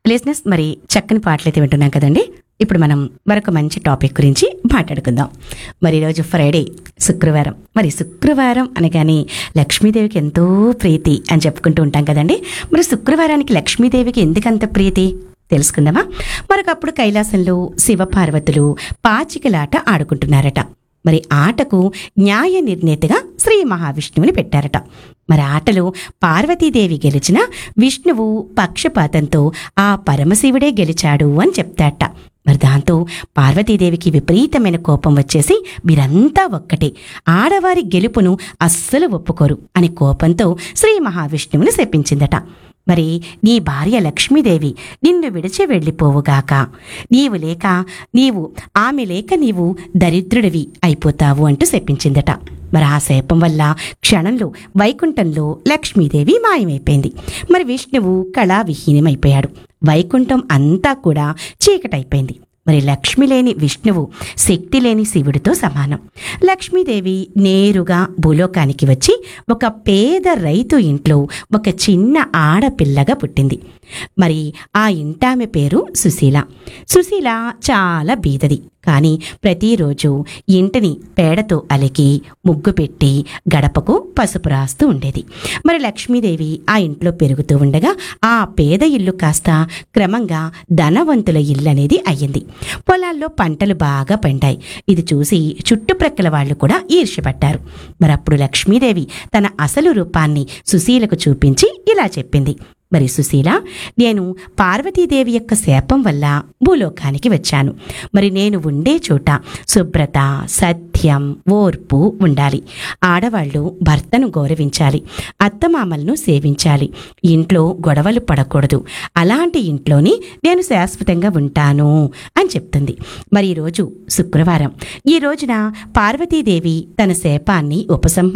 లిజినెస్ మరి చక్కని పాటలైతే వింటున్నాం కదండి ఇప్పుడు మనం మరొక మంచి టాపిక్ గురించి మాట్లాడుకుందాం మరి ఈరోజు ఫ్రైడే శుక్రవారం మరి శుక్రవారం అనగానే లక్ష్మీదేవికి ఎంతో ప్రీతి అని చెప్పుకుంటూ ఉంటాం కదండి మరి శుక్రవారానికి లక్ష్మీదేవికి ఎందుకంత ప్రీతి తెలుసుకుందామా మరొకప్పుడు కైలాసంలో శివపార్వతులు పాచికలాట ఆడుకుంటున్నారట మరి ఆటకు న్యాయ నిర్ణేతగా శ్రీ మహావిష్ణువుని పెట్టారట మరి ఆటలో పార్వతీదేవి గెలిచిన విష్ణువు పక్షపాతంతో ఆ పరమశివుడే గెలిచాడు అని చెప్తాట మరి దాంతో పార్వతీదేవికి విపరీతమైన కోపం వచ్చేసి మీరంతా ఒక్కటే ఆడవారి గెలుపును అస్సలు ఒప్పుకోరు అని కోపంతో శ్రీ మహావిష్ణువుని శపించిందట మరి నీ భార్య లక్ష్మీదేవి నిన్ను విడిచి వెళ్ళిపోవుగాక నీవు లేక నీవు ఆమె లేక నీవు దరిద్రుడివి అయిపోతావు అంటూ శపించిందట మరి ఆ శాపం వల్ల క్షణంలో వైకుంఠంలో లక్ష్మీదేవి మాయమైపోయింది మరి విష్ణువు కళావిహీనమైపోయాడు వైకుంఠం అంతా కూడా చీకటైపోయింది మరి లక్ష్మి లేని విష్ణువు శక్తి లేని శివుడితో సమానం లక్ష్మీదేవి నేరుగా భూలోకానికి వచ్చి ఒక పేద రైతు ఇంట్లో ఒక చిన్న ఆడపిల్లగా పుట్టింది మరి ఆ ఇంటామె పేరు సుశీల సుశీల చాలా బీదది కానీ ప్రతిరోజు ఇంటిని పేడతో అలికి ముగ్గు పెట్టి గడపకు పసుపు రాస్తూ ఉండేది మరి లక్ష్మీదేవి ఆ ఇంట్లో పెరుగుతూ ఉండగా ఆ పేద ఇల్లు కాస్త క్రమంగా ధనవంతుల ఇల్లు అనేది అయ్యింది పొలాల్లో పంటలు బాగా పండాయి ఇది చూసి చుట్టుప్రక్కల వాళ్ళు కూడా ఈర్ష్యపడ్డారు మరి అప్పుడు లక్ష్మీదేవి తన అసలు రూపాన్ని సుశీలకు చూపించి ఇలా చెప్పింది మరి సుశీల నేను పార్వతీదేవి యొక్క శాపం వల్ల భూలోకానికి వచ్చాను మరి నేను ఉండే చోట శుభ్రత సత్యం ఓర్పు ఉండాలి ఆడవాళ్ళు భర్తను గౌరవించాలి అత్తమామలను సేవించాలి ఇంట్లో గొడవలు పడకూడదు అలాంటి ఇంట్లోని నేను శాశ్వతంగా ఉంటాను అని చెప్తుంది మరి ఈరోజు శుక్రవారం ఈ రోజున పార్వతీదేవి తన శాపాన్ని ఉపసంహ